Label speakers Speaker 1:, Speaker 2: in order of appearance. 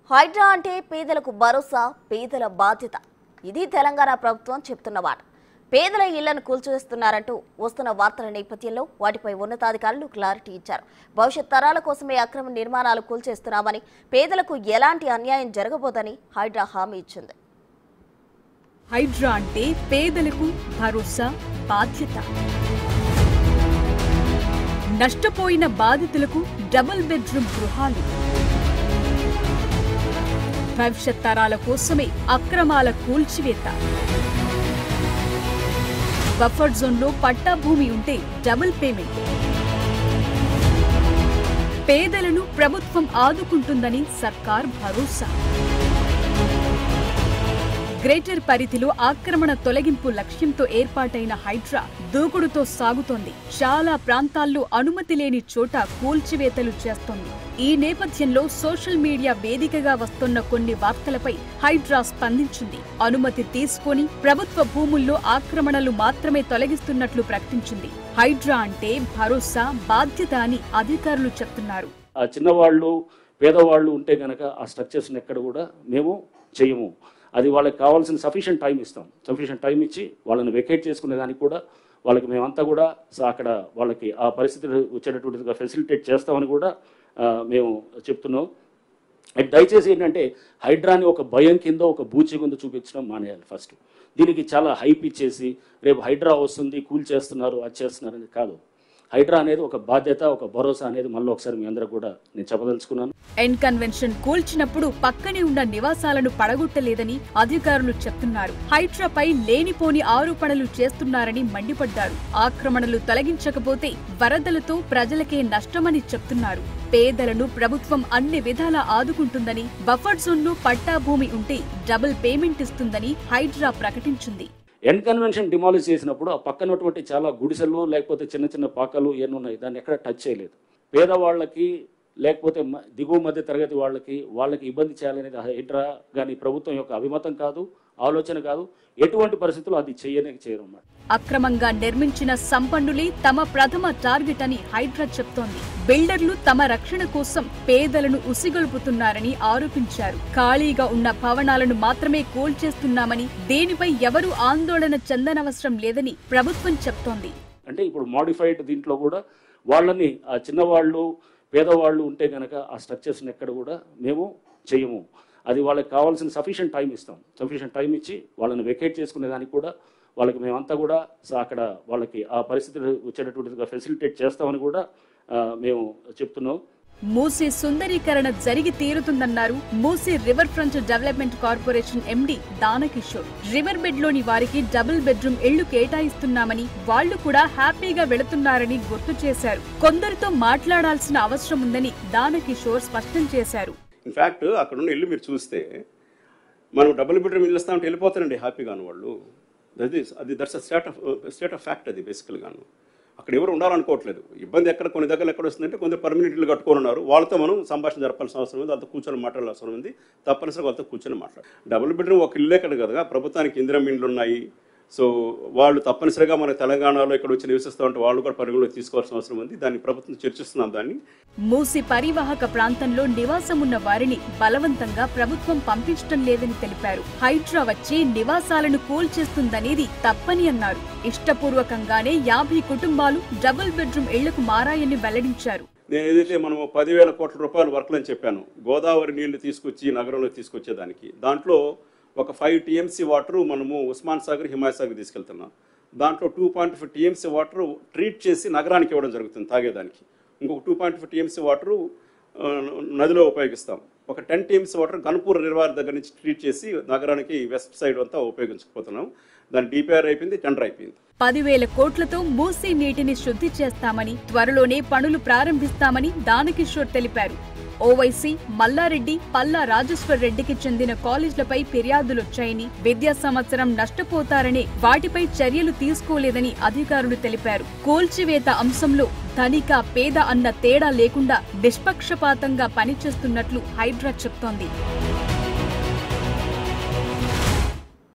Speaker 1: హైడ్రా అంటే పేదలకు భరోసా పేదల బాధ్యత ఇది తెలంగాణ ప్రభుత్వం చెప్తున్న మాట పేదల ఇళ్లను కూల్చివేస్తున్నారంటూ వస్తున్న వార్తల నేపథ్యంలో వాటిపై ఉన్నతాధికారులు క్లారిటీ ఇచ్చారు భవిష్యత్ తరాల కోసమే అక్రమ నిర్మాణాలు కూల్చేస్తున్నామని పేదలకు ఎలాంటి అన్యాయం జరగబోదని హైడ్రా హామీ ఇచ్చింది
Speaker 2: హైడ్రా అంటే పేదలకు భరోసా బాధ్యత నష్టపోయిన బాధితులకు డబుల్ బెడ్రూమ్ గృహాలు భవిష్యత్ తరాల కోసమే అక్రమాల కూల్చివేత బఫర్ జోన్లో పట్టా భూమి ఉంటే డబుల్ పేమెంట్ పేదలను ప్రభుత్వం ఆదుకుంటుందని సర్కార్ భరోసా గ్రేటర్ పరిధిలో ఆక్రమణ తొలగింపు లక్ష్యంతో ఏర్పాటైన హైడ్రా దూకుడుతో సాగుతోంది చాలా ప్రాంతాల్లో అనుమతి లేని చోట కూల్చివేతలు చేస్తోంది ఈ నేపథ్యంలో సోషల్ మీడియా వేదికగా వస్తున్న కొన్ని వార్తలపై హైడ్రా స్పందించింది అనుమతి తీసుకొని ప్రభుత్వ భూముల్లో ఆక్రమణలు మాత్రమే తొలగిస్తున్నట్లు ప్రకటించింది హైడ్రా అంటే భరోసా బాధ్యత అని అధికారులు చెప్తున్నారు
Speaker 3: ఆ చిన్నవాళ్ళు పేదవాళ్ళు ఉంటే గనక ఆ స్ట్రక్చర్స్ని ఎక్కడ కూడా మేము చేయము అది వాళ్ళకి కావాల్సిన సఫిషియంట్ టైం ఇస్తాం సఫిషియంట్ టైం ఇచ్చి వాళ్ళని వెకేట్ చేసుకునే దానికి కూడా వాళ్ళకి మేమంతా కూడా స- అక్కడ వాళ్ళకి ఆ పరిస్థితులు వచ్చేటటువంటిదిగా ఫెసిలిటేట్ చేస్తామని కూడా ఆ, మేము చెప్తున్నాం అండ్ దయచేసి ఏంటంటే హైడ్రాని ఒక భయం కింద ఒక బూచి కింద చూపించడం మానేయాలి ఫస్ట్ దీనికి చాలా హైప్ ఇచ్చేసి రేపు హైడ్రా వస్తుంది కూల్ చేస్తున్నారు అది చేస్తున్నారు అనేది కాదు హైడ్రా అనేది ఒక బాధ్యత ఒక భరోసా అనేది మళ్ళీ ఒకసారి మీ అందరూ కూడా నేను చెప్పదలుచుకున్నాను
Speaker 2: ఎన్ కన్వెన్షన్ కూల్చినప్పుడు పక్కనే ఉన్న నివాసాలను పడగొట్టలేదని అధికారులు చెప్తున్నారు హైడ్రాపై లేనిపోని ఆరోపణలు చేస్తున్నారని మండిపడ్డారు ఆక్రమణలు తొలగించకపోతే వరదలతో ప్రజలకే నష్టమని చెప్తున్నారు పేదలను ప్రభుత్వం అన్ని విధాలా ఆదుకుంటుందని బఫర్ జోన్లో పట్టా భూమి ఉంటే డబుల్ పేమెంట్ ఇస్తుందని హైడ్రా ప్రకటించింది
Speaker 3: ఎన్ కన్వెన్షన్ డిమాలిష్ చేసినప్పుడు ఆ పక్కనటువంటి చాలా గుడిసెలు లేకపోతే చిన్న చిన్న పాకలు ఎన్ని ఉన్నాయి దాన్ని ఎక్కడ టచ్ చేయలేదు పేదవాళ్ళకి లేకపోతే మ- దిగువ మధ్య తరగతి వాళ్ళకి వాళ్ళకి ఇబ్బంది చేయాలనేది హైడ్రా కానీ ప్రభుత్వం యొక్క అభిమతం కాదు ఆలోచన కాదు ఎటువంటి పరిస్థితుల్లో అది చేయనే చేయరు అన్నమాట
Speaker 2: అక్రమంగా నిర్మించిన సంపన్నులే తమ ప్రథమ టార్గెట్ అని హైడ్రా చెప్తోంది బిల్డర్లు తమ రక్షణ కోసం పేదలను ఉసిగొల్పుతున్నారని ఆరోపించారు ఖాళీగా ఉన్న భవనాలను మాత్రమే కూల్చేస్తున్నామని దేనిపై ఎవరూ ఆందోళన చెందనవసరం లేదని ప్రభుత్వం చెప్తోంది
Speaker 3: అంటే ఇప్పుడు మాడిఫైడ్ దీంట్లో కూడా వాళ్ళని ఆ చిన్నవాళ్ళు పేదవాళ్ళు ఉంటే గనక ఆ స్ట్రక్చర్స్ని ఎక్కడ కూడా మేము చేయము అది వాళ్ళకి కావాల్సిన సఫిషియంట్ టైం ఇస్తాం సఫిషియంట్ టైం ఇచ్చి వాళ్ళని వెకేట్ చేసుకునే దానికి కూడా వాళ్ళకి మేమంతా కూడా స- అక్కడ వాళ్ళకి ఆ పరిస్థితులు వచ్చేటటువంటిదిగా ఫెసిలిటేట్ చేస్తామని కూడా ఆ, మేము చెప్తున్నాం
Speaker 2: మూసీ సుందరీకరణ జరిగి తీరుతుందన్నారు Musi river front development corporation MD Danakishore river bed లోని వారికి డబుల్ బెడ్రూమ్ ఇళ్లు కేటాయిస్తున్నామని వాళ్లు కూడా హ్యాపీగా వెళుతున్నారని గుర్తు చేశారు కొందరితో మాట్లాడాల్సిన అవసరం ఉందని దానకిషోర్ స్పష్టం చేశారు
Speaker 4: ఇన్ఫ్యాక్ట్ అక్కడ ఉన్న ఇల్లు మీరు చూస్తే మనం డబుల్ బెడ్రూమ్ ఇల్లు ఇస్తామంటే వెళ్ళిపోతారండి హ్యాపీగాను వాళ్ళు అది అది that's a state of state of fact అది బేసికల్గాను అక్కడ ఎవరు ఉండాలనుకోవట్లేదు ఇబ్బంది ఎక్కడ కొన్ని దగ్గర ఎక్కడ వస్తుందంటే కొందరు పర్మనెంట్ ఇల్లు కట్టుకొని ఉన్నారు వాళ్ళతో మనం సంభాషణ జరపాల్సిన అవసరం ఉంది వాళ్ళతో కూర్చొని మాట్లాడాల్సిన అవసరం ఉంది తప్పనిసరిగా వాళ్ళతో కూర్చొని మాట్లాడు డబుల్ బెడ్రూమ్ ఒక ఇల్లే కదా కదా ప్రభుత్వానికి ఇందిరం ఇండ్లు ఉన్నాయి సో వాళ్ళు తప్పనిసరిగా మన తెలంగాణలో ఇక్కడ వచ్చి నివసిస్తూ ఉంటే వాళ్ళు కూడా పరిగణలోకి తీసుకోవాల్సిన అవసరం ఉంది దాన్ని ప్రభుత్వం చర్చిస్తున్నాం దాన్ని
Speaker 2: మూసి పరివాహక ప్రాంతంలో నివాసం ఉన్న వారిని బలవంతంగా ప్రభుత్వం పంపించడం లేదని తెలిపారు హైడ్రా వచ్చి నివాసాలను కూల్చేస్తుందనేది తప్పని అన్నారు ఇష్టపూర్వకంగానే యాభై కుటుంబాలు డబుల్ బెడ్రూమ్ ఇళ్లకు మారాయని వెల్లడించారు
Speaker 4: నేను ఏదైతే మనము పదివేల కోట్ల రూపాయల వర్క్లు అని చెప్పాను గోదావరి నీళ్లు తీసుకొచ్చి నగరంలో తీసుకొచ్చేదానికి దాంట్లో ఒక ఫైవ్ టీఎంసీ వాటర్ మనము ఉస్మాన్ సాగర్ హిమాయత్ సాగర్ తీసుకెళ్తున్నాం దాంట్లో two point five TMC water treat చేసి నగరానికి ఇవ్వడం జరుగుతుంది తాగేదానికి ఇంకొక two point five TMC water నదిలో ఉపయోగిస్తాం ఒక టెన్ టీఎంసీ వాటర్ గన్పూర్ రివర్వాయర్ దగ్గర నుంచి ట్రీట్ చేసి నగరానికి వెస్ట్ సైడ్ అంతా ఉపయోగించకపోతున్నాం దాని డిపిఆర్ అయిపోయింది టెండర్ అయిపోయింది
Speaker 2: పదివేల కోట్లతో మూసీ నీటిని శుద్ధి చేస్తామని త్వరలోనే పనులు ప్రారంభిస్తామని దానకిషోర్ తెలిపారు ఓవైసీ మల్లారెడ్డి పల్లా రాజేశ్వర్ రెడ్డికి చెందిన కాలేజ్లపై ఫిర్యాదులొచ్చాయని విద్యా సంవత్సరం నష్టపోతారని వాటిపై చర్యలు తీసుకోలేదని అధికారులు తెలిపారు కూల్చివేత అంశంలో ధనిక పేద అన్న తేడా లేకుండా నిష్పక్షపాతంగా పనిచేస్తున్నట్లు హైడ్రా చెప్తోంది